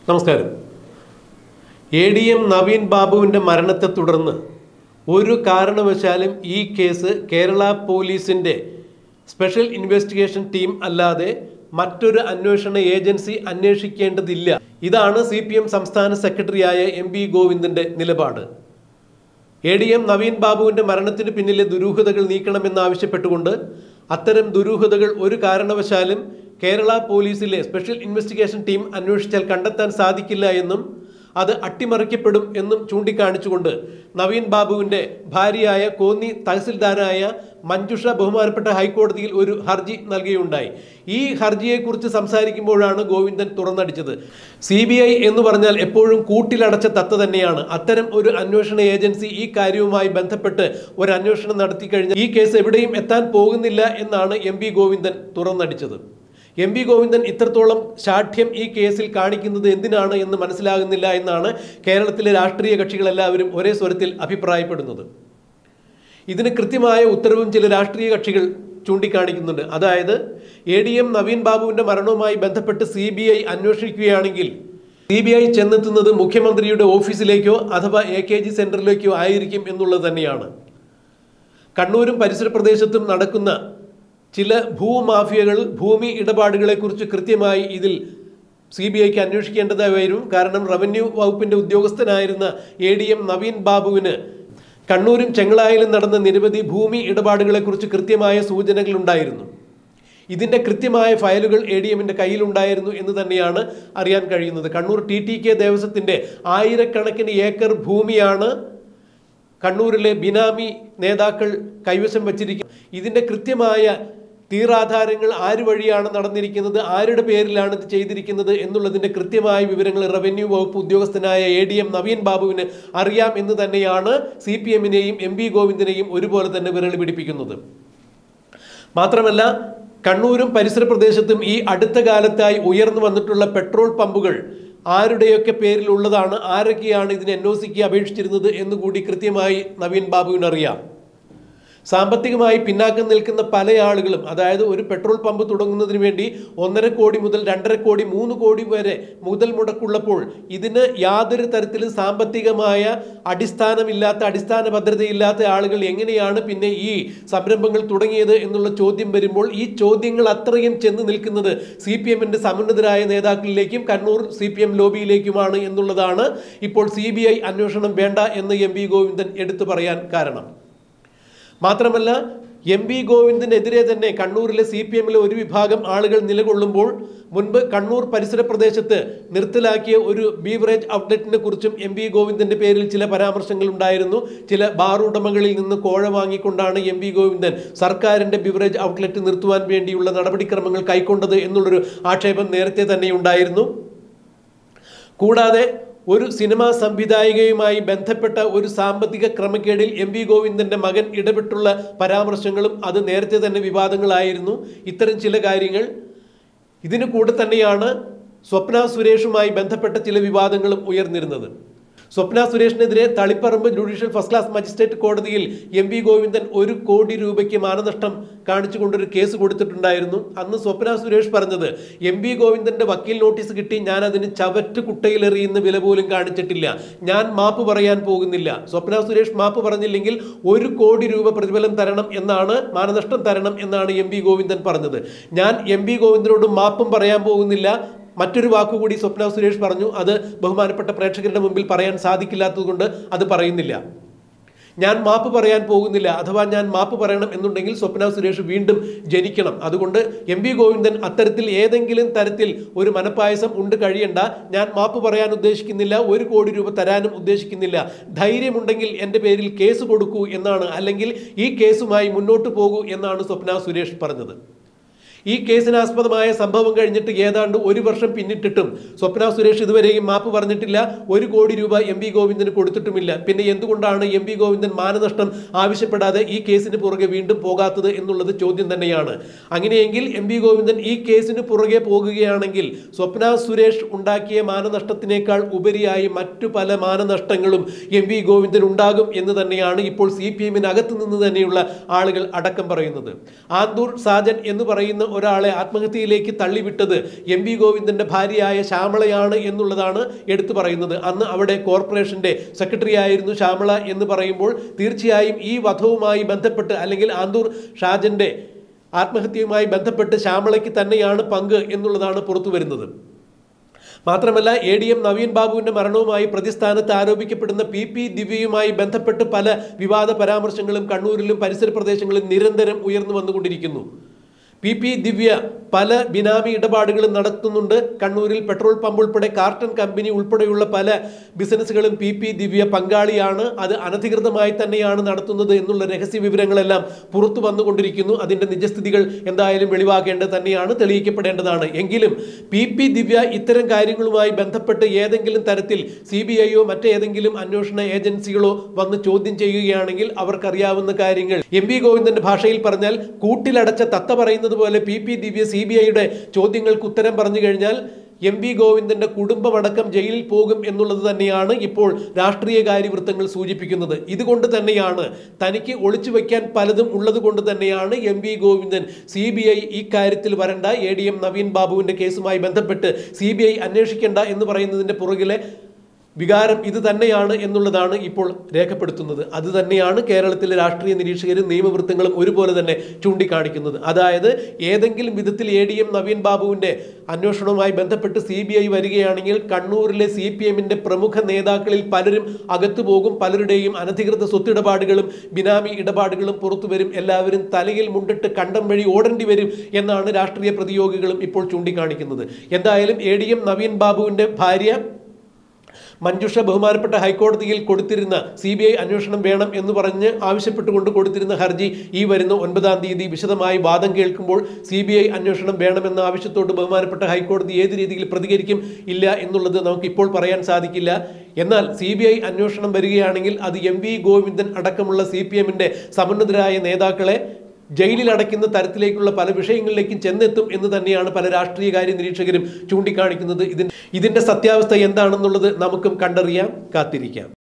നമസ്കാരം A D M Naveen ബാബുവിൻ്റെ മരണത്തെ തുടർന്ന് ഒരു കാരണവശാലും ഈ കേസ് കേരള പോലീസിൻ്റെ സ്പെഷ്യൽ ഇൻവെസ്റ്റിഗേഷൻ ടീം അല്ലാതെ മറ്റൊരു അന്വേഷണ ഏജൻസി അന്വേഷിക്കേണ്ടതില്ല ഇതാണ് സി പി എം സംസ്ഥാന സെക്രട്ടറിയായ എം പി ഗോവിന്ദൻ്റെ നിലപാട് എ ഡി എം നവീൻ ബാബുവിന്റെ മരണത്തിന് പിന്നിലെ ദുരൂഹതകൾ നീക്കണമെന്നാവശ്യപ്പെട്ടുകൊണ്ട് അത്തരം ദുരൂഹതകൾ ഒരു കാരണവശാലും കേരള പോലീസിലെ സ്പെഷ്യൽ ഇൻവെസ്റ്റിഗേഷൻ ടീം അന്വേഷിച്ചാൽ കണ്ടെത്താൻ സാധിക്കില്ല എന്നും അത് അട്ടിമറിക്കപ്പെടും എന്നും ചൂണ്ടിക്കാണിച്ചുകൊണ്ട് നവീൻ ബാബുവിന്റെ ഭാര്യയായ കോന്നി തഹസിൽദാരായ മഞ്ജുഷ ബഹുമാനപ്പെട്ട ഹൈക്കോടതിയിൽ ഒരു ഹർജി നൽകുകയുണ്ടായി ഈ ഹർജിയെക്കുറിച്ച് സംസാരിക്കുമ്പോഴാണ് ഗോവിന്ദൻ തുറന്നടിച്ചത് സി ബി ഐ എന്ന് പറഞ്ഞാൽ എപ്പോഴും കൂട്ടിലടച്ച തത്ത തന്നെയാണ് അത്തരം ഒരു അന്വേഷണ ഏജൻസി ഈ കാര്യവുമായി ബന്ധപ്പെട്ട് ഒരു അന്വേഷണം നടത്തി കഴിഞ്ഞാൽ ഈ കേസ് എവിടെയും എത്താൻ പോകുന്നില്ല എന്നാണ് എം പി ഗോവിന്ദൻ തുറന്നടിച്ചത് എം പി ഗോവിന്ദൻ ഇത്രത്തോളം ശാഠ്യം ഈ കേസിൽ കാണിക്കുന്നത് എന്തിനാണ് എന്ന് മനസ്സിലാകുന്നില്ല എന്നാണ് കേരളത്തിലെ രാഷ്ട്രീയ കക്ഷികളെല്ലാവരും ഒരേ സ്വരത്തിൽ അഭിപ്രായപ്പെടുന്നത് ഇതിന് കൃത്യമായ ഉത്തരവും ചില രാഷ്ട്രീയ കക്ഷികൾ ചൂണ്ടിക്കാണിക്കുന്നുണ്ട് അതായത് എ ഡി എം നവീൻ ബാബുവിന്റെ മരണവുമായി ബന്ധപ്പെട്ട് സി ബി ഐ അന്വേഷിക്കുകയാണെങ്കിൽ സി ബി ഐ ചെന്നെത്തുന്നത് മുഖ്യമന്ത്രിയുടെ ഓഫീസിലേക്കോ അഥവാ എ കെ ജി സെന്ററിലേക്കോ ആയിരിക്കും എന്നുള്ളത് തന്നെയാണ് കണ്ണൂരും പരിസര പ്രദേശത്തും നടക്കുന്ന ചില ഭൂമാഫിയകൾ ഭൂമി ഇടപാടുകളെക്കുറിച്ച് കൃത്യമായി ഇതിൽ സി ബി ഐക്ക് അന്വേഷിക്കേണ്ടതായി വരും കാരണം റവന്യൂ വകുപ്പിന്റെ ഉദ്യോഗസ്ഥനായിരുന്ന എ ഡി എം നവീൻ ബാബുവിന് കണ്ണൂരും ചെങ്ങളായിലും നടന്ന നിരവധി ഭൂമി ഇടപാടുകളെക്കുറിച്ച് കൃത്യമായ സൂചനകൾ ഉണ്ടായിരുന്നു ഇതിന്റെ കൃത്യമായ ഫയലുകൾ എ ഡി എമ്മിന്റെ കയ്യിലുണ്ടായിരുന്നു എന്ന് തന്നെയാണ് അറിയാൻ കഴിയുന്നത് കണ്ണൂർ ടി ടി കെ ദേവസ്വത്തിന്റെ ആയിരക്കണക്കിന് ഏക്കർ ഭൂമിയാണ് കണ്ണൂരിലെ ബിനാമി നേതാക്കൾ കൈവശം വച്ചിരിക്കുന്നത് ഇതിന്റെ കൃത്യമായ തീറാധാരങ്ങൾ ആര് വഴിയാണ് നടന്നിരിക്കുന്നത് ആരുടെ പേരിലാണ് ഇത് ചെയ്തിരിക്കുന്നത് എന്നുള്ളതിന്റെ കൃത്യമായ വിവരങ്ങൾ റവന്യൂ വകുപ്പ് ഉദ്യോഗസ്ഥനായ എ ഡി എം നവീൻ ബാബുവിന് അറിയാം എന്ന് തന്നെയാണ് സി പി എമ്മിനെയും എം പി ഗോവിന്ദനെയും ഒരുപോലെ തന്നെ വിരൽ പിടിപ്പിക്കുന്നത് മാത്രമല്ല കണ്ണൂരും പരിസര പ്രദേശത്തും ഈ അടുത്ത കാലത്തായി ഉയർന്നു വന്നിട്ടുള്ള പെട്രോൾ പമ്പുകൾ ആരുടെയൊക്കെ പേരിൽ ഉള്ളതാണ് ആരൊക്കെയാണ് ഇതിന് എൻ ഒ സിക്ക് അപേക്ഷിച്ചിരുന്നത് എന്നുകൂടി കൃത്യമായി നവീൻ ബാബുവിന് അറിയാം സാമ്പത്തികമായി പിന്നാക്കം നിൽക്കുന്ന പല ആളുകളും അതായത് ഒരു പെട്രോൾ പമ്പ് തുടങ്ങുന്നതിന് വേണ്ടി ഒന്നര കോടി മുതൽ രണ്ടര കോടി മൂന്ന് കോടി വരെ മുതൽ മുടക്കുള്ളപ്പോൾ ഇതിന് യാതൊരു തരത്തിലും സാമ്പത്തികമായ അടിസ്ഥാനമില്ലാത്ത അടിസ്ഥാന ഭദ്രതയില്ലാത്ത ആളുകൾ എങ്ങനെയാണ് പിന്നെ ഈ സംരംഭങ്ങൾ തുടങ്ങിയത് എന്നുള്ള ചോദ്യം വരുമ്പോൾ ഈ ചോദ്യങ്ങൾ അത്രയും ചെന്ന് നിൽക്കുന്നത് സി പി എമ്മിന്റെ സമുന്നതരായ നേതാക്കളിലേക്കും കണ്ണൂർ സി പി എം ലോബിയിലേക്കുമാണ് എന്നുള്ളതാണ് ഇപ്പോൾ സി ബി ഐ അന്വേഷണം വേണ്ട എന്ന് എം വി ഗോവിന്ദൻ എടുത്തു പറയാൻ കാരണം മാത്രമല്ല എം പി ഗോവിന്ദനെതിരെ തന്നെ കണ്ണൂരിലെ സി പി എമ്മിലെ ഒരു വിഭാഗം ആളുകൾ നിലകൊള്ളുമ്പോൾ മുൻപ് കണ്ണൂർ പരിസര പ്രദേശത്ത് നിർത്തലാക്കിയ ഒരു ബീവറേജ് ഔട്ട്ലെറ്റിനെ കുറിച്ചും എം പി ഗോവിന്ദന്റെ പേരിൽ ചില പരാമർശങ്ങൾ ഉണ്ടായിരുന്നു ചില ബാർ ഉടമകളിൽ നിന്ന് കോഴ വാങ്ങിക്കൊണ്ടാണ് എം പി ഗോവിന്ദൻ സർക്കാരിന്റെ ബീവറേജ് ഔട്ട്ലെറ്റ് നിർത്തുവാൻ വേണ്ടിയുള്ള നടപടിക്രമങ്ങൾ കൈക്കൊണ്ടത് എന്നുള്ളൊരു ആക്ഷേപം നേരത്തെ തന്നെ ഉണ്ടായിരുന്നു കൂടാതെ ഒരു സിനിമാ സംവിധായികയുമായി ബന്ധപ്പെട്ട ഒരു സാമ്പത്തിക ക്രമക്കേടിൽ എം വി ഗോവിന്ദന്റെ മകൻ ഇടപെട്ടുള്ള പരാമർശങ്ങളും അത് നേരത്തെ തന്നെ വിവാദങ്ങളായിരുന്നു ഇത്തരം ചില കാര്യങ്ങൾ ഇതിനു കൂടെ തന്നെയാണ് സ്വപ്ന സുരേഷുമായി ബന്ധപ്പെട്ട ചില വിവാദങ്ങളും ഉയർന്നിരുന്നത് സ്വപ്ന സുരേഷിനെതിരെ തളിപ്പറമ്പ് ജുഡീഷ്യൽ ഫസ്റ്റ് ക്ലാസ് മജിസ്ട്രേറ്റ് കോടതിയിൽ എം വി ഗോവിന്ദൻ ഒരു കോടി രൂപയ്ക്ക് മാനനഷ്ടം കാണിച്ചുകൊണ്ടൊരു കേസ് കൊടുത്തിട്ടുണ്ടായിരുന്നു അന്ന് സ്വപ്ന സുരേഷ് പറഞ്ഞത് എം വി ഗോവിന്ദന്റെ വക്കീൽ നോട്ടീസ് കിട്ടി ഞാൻ അതിന് ചവറ്റ് കുട്ടയിലെറിയുന്ന വില പോലും കാണിച്ചിട്ടില്ല ഞാൻ മാപ്പ് പറയാൻ പോകുന്നില്ല സ്വപ്ന സുരേഷ് മാപ്പ് പറഞ്ഞില്ലെങ്കിൽ ഒരു കോടി രൂപ പ്രതിഫലം തരണം എന്നാണ് മാനനഷ്ടം തരണം എന്നാണ് എം വി ഗോവിന്ദൻ പറഞ്ഞത് ഞാൻ എം വി ഗോവിന്ദനോട് മാപ്പും പറയാൻ പോകുന്നില്ല മറ്റൊരു വാക്കുകൂടി സ്വപ്ന സുരേഷ് പറഞ്ഞു അത് ബഹുമാനപ്പെട്ട പ്രേക്ഷകരുടെ മുമ്പിൽ പറയാൻ സാധിക്കില്ലാത്തതുകൊണ്ട് അത് പറയുന്നില്ല ഞാൻ മാപ്പ് പറയാൻ പോകുന്നില്ല അഥവാ ഞാൻ മാപ്പ് പറയണം എന്നുണ്ടെങ്കിൽ സ്വപ്ന സുരേഷ് വീണ്ടും ജനിക്കണം അതുകൊണ്ട് എം വി ഗോവിന്ദൻ അത്തരത്തിൽ ഏതെങ്കിലും തരത്തിൽ ഒരു മനപ്പായസം ഉണ്ട് കഴിയണ്ട ഞാൻ മാപ്പ് പറയാൻ ഉദ്ദേശിക്കുന്നില്ല ഒരു കോടി രൂപ തരാനും ഉദ്ദേശിക്കുന്നില്ല ധൈര്യമുണ്ടെങ്കിൽ എൻ്റെ പേരിൽ കേസ് കൊടുക്കൂ എന്നാണ് അല്ലെങ്കിൽ ഈ കേസുമായി മുന്നോട്ട് പോകൂ എന്നാണ് സ്വപ്ന സുരേഷ് പറഞ്ഞത് ഈ കേസിനാസ്പദമായ സംഭവം കഴിഞ്ഞിട്ട് ഏതാണ്ട് ഒരു വർഷം പിന്നിട്ടിട്ടും സ്വപ്ന സുരേഷ് ഇതുവരെയും മാപ്പ് പറഞ്ഞിട്ടില്ല ഒരു കോടി രൂപ എം വി ഗോവിന്ദന് കൊടുത്തിട്ടുമില്ല പിന്നെ എന്തുകൊണ്ടാണ് എം വി ഗോവിന്ദൻ മാനനഷ്ടം ആവശ്യപ്പെടാതെ ഈ കേസിന് പുറകെ വീണ്ടും പോകാത്തത് എന്നുള്ളത് ചോദ്യം തന്നെയാണ് അങ്ങനെയെങ്കിൽ എം വി ഗോവിന്ദൻ ഈ കേസിന് പുറകെ പോകുകയാണെങ്കിൽ സ്വപ്ന സുരേഷ് ഉണ്ടാക്കിയ മാനനഷ്ടത്തിനേക്കാൾ ഉപരിയായി മറ്റു പല മാനനഷ്ടങ്ങളും എം വി ഗോവിന്ദൻ ഉണ്ടാകും എന്ന് തന്നെയാണ് ഇപ്പോൾ സി പി എമ്മിനകത്ത് നിന്ന് തന്നെയുള്ള ആളുകൾ അടക്കം പറയുന്നത് ആന്തൂർ സാജൻ എന്ന് പറയുന്ന ഒരാളെ ആത്മഹത്യയിലേക്ക് തള്ളിവിട്ടത് എം വി ഗോവിന്ദന്റെ ഭാര്യയായ ശ്യാമളയാണ് എന്നുള്ളതാണ് എടുത്തു പറയുന്നത് അന്ന് അവിടെ കോർപ്പറേഷന്റെ സെക്രട്ടറി ആയിരുന്നു ശ്യാമള എന്ന് പറയുമ്പോൾ തീർച്ചയായും ഈ വധവുമായി ബന്ധപ്പെട്ട് അല്ലെങ്കിൽ ആന്തൂർ ഷാജന്റെ ആത്മഹത്യയുമായി ബന്ധപ്പെട്ട് ശ്യാമളയ്ക്ക് തന്നെയാണ് പങ്ക് എന്നുള്ളതാണ് പുറത്തു വരുന്നത് മാത്രമല്ല എ ഡി എം നവീൻ ബാബുവിന്റെ മരണവുമായി പ്രതിസ്ഥാനത്ത് ആരോപിക്കപ്പെടുന്ന പി പി ദിവ്യയുമായി ബന്ധപ്പെട്ട് പല വിവാദ പരാമർശങ്ങളും കണ്ണൂരിലും പരിസര പ്രദേശങ്ങളിലും നിരന്തരം ഉയർന്നു വന്നുകൊണ്ടിരിക്കുന്നു പി പി ദിവ്യ പല ബിനാമി ഇടപാടുകളും നടത്തുന്നുണ്ട് കണ്ണൂരിൽ പെട്രോൾ പമ്പ് ഉൾപ്പെടെ കാർട്ടൺ കമ്പനി ഉൾപ്പെടെയുള്ള പല ബിസിനസ്സുകളും പി പി ദിവ്യ പങ്കാളിയാണ് അത് അനധികൃതമായി തന്നെയാണ് നടത്തുന്നത് എന്നുള്ള രഹസ്യ വിവരങ്ങളെല്ലാം പുറത്തു വന്നുകൊണ്ടിരിക്കുന്നു അതിന്റെ നിജസ്ഥിതികൾ എന്തായാലും വെളിവാക്കേണ്ടത് തന്നെയാണ് തെളിയിക്കപ്പെടേണ്ടതാണ് എങ്കിലും പി പി ദിവ്യ ഇത്തരം കാര്യങ്ങളുമായി ബന്ധപ്പെട്ട് ഏതെങ്കിലും തരത്തിൽ സി ബി ഐയോ മറ്റേതെങ്കിലും അന്വേഷണ ഏജൻസികളോ വന്ന് ചോദ്യം ചെയ്യുകയാണെങ്കിൽ അവർക്കറിയാവുന്ന കാര്യങ്ങൾ എം വി ഗോവിന്ദന്റെ ഭാഷയിൽ പറഞ്ഞാൽ കൂട്ടിലടച്ച തത്ത പറയുന്നത് പോലെ P P Divya C B ഐയുടെ ചോദ്യങ്ങൾക്ക് ഉത്തരം പറഞ്ഞു കഴിഞ്ഞാൽ എം വി ഗോവിന്ദന്റെ കുടുംബമടക്കം ജയിലിൽ പോകും എന്നുള്ളത് തന്നെയാണ് ഇപ്പോൾ രാഷ്ട്രീയകാര്യ വൃത്തങ്ങൾ സൂചിപ്പിക്കുന്നത് ഇതുകൊണ്ട് തന്നെയാണ് തനിക്ക് ഒളിച്ചു വയ്ക്കാൻ പലതും ഉള്ളത് കൊണ്ട് തന്നെയാണ് M V Govindan C B I ഇക്കാര്യത്തിൽ വരണ്ട എ ഡി എം നവീൻ ബാബുവിന്റെ കേസുമായി ബന്ധപ്പെട്ട് സി ബി ഐ അന്വേഷിക്കേണ്ട എന്ന് പറയുന്നതിന്റെ പുറകിലെ വികാരം ഇത് തന്നെയാണ് എന്നുള്ളതാണ് ഇപ്പോൾ രേഖപ്പെടുത്തുന്നത് അത് തന്നെയാണ് കേരളത്തിലെ രാഷ്ട്രീയ നിരീക്ഷകരും നിയമവൃത്തങ്ങളും ഒരുപോലെ തന്നെ ചൂണ്ടിക്കാണിക്കുന്നത് അതായത് ഏതെങ്കിലും വിധത്തിൽ എ ഡി എം നവീൻ ബാബുവിന്റെ അന്വേഷണവുമായി ബന്ധപ്പെട്ട് സി ബി ഐ വരികയാണെങ്കിൽ കണ്ണൂരിലെ സി പി എമ്മിന്റെ പ്രമുഖ നേതാക്കളിൽ പലരും അകത്തു പോകും പലരുടെയും അനധികൃത സ്വത്തിടപാടുകളും ബിനാമി ഇടപാടുകളും പുറത്തു വരും എല്ലാവരും തലയിൽ മുണ്ടിട്ട് കണ്ടം വഴി ഓടേണ്ടി വരും എന്നാണ് രാഷ്ട്രീയ പ്രതിയോഗികളും ഇപ്പോൾ ചൂണ്ടിക്കാണിക്കുന്നത് എന്തായാലും എ ഡി എം നവീൻ ബാബുവിന്റെ ഭാര്യ മഞ്ജുഷ ബഹുമാനപ്പെട്ട ഹൈക്കോടതിയിൽ കൊടുത്തിരുന്ന സി ബി ഐ അന്വേഷണം വേണം എന്ന് പറഞ്ഞ് ആവശ്യപ്പെട്ടുകൊണ്ട് കൊടുത്തിരുന്ന ഹർജി ഈ വരുന്ന ഒൻപതാം തീയതി വിശദമായി വാദം കേൾക്കുമ്പോൾ സി ബി ഐ അന്വേഷണം വേണമെന്ന ആവശ്യത്തോട് ബഹുമാനപ്പെട്ട ഹൈക്കോടതി ഏത് രീതിയിൽ പ്രതികരിക്കും ഇല്ല എന്നുള്ളത് നമുക്ക് ഇപ്പോൾ പറയാൻ സാധിക്കില്ല എന്നാൽ സി ബി ഐ അന്വേഷണം വരികയാണെങ്കിൽ അത് എം വി ഗോവിന്ദൻ അടക്കമുള്ള സി പി എമ്മിന്റെ സമന്നതരായ നേതാക്കളെ ജയിലിൽ അടയ്ക്കുന്ന തരത്തിലേക്കുള്ള പല വിഷയങ്ങളിലേക്കും ചെന്നെത്തും എന്ന് തന്നെയാണ് പല രാഷ്ട്രീയകാര്യ നിരീക്ഷകരും ചൂണ്ടിക്കാണിക്കുന്നത് ഇതിന് ഇതിന്റെ സത്യാവസ്ഥ എന്താണെന്നുള്ളത് നമുക്കും കണ്ടറിയാം കാത്തിരിക്കാം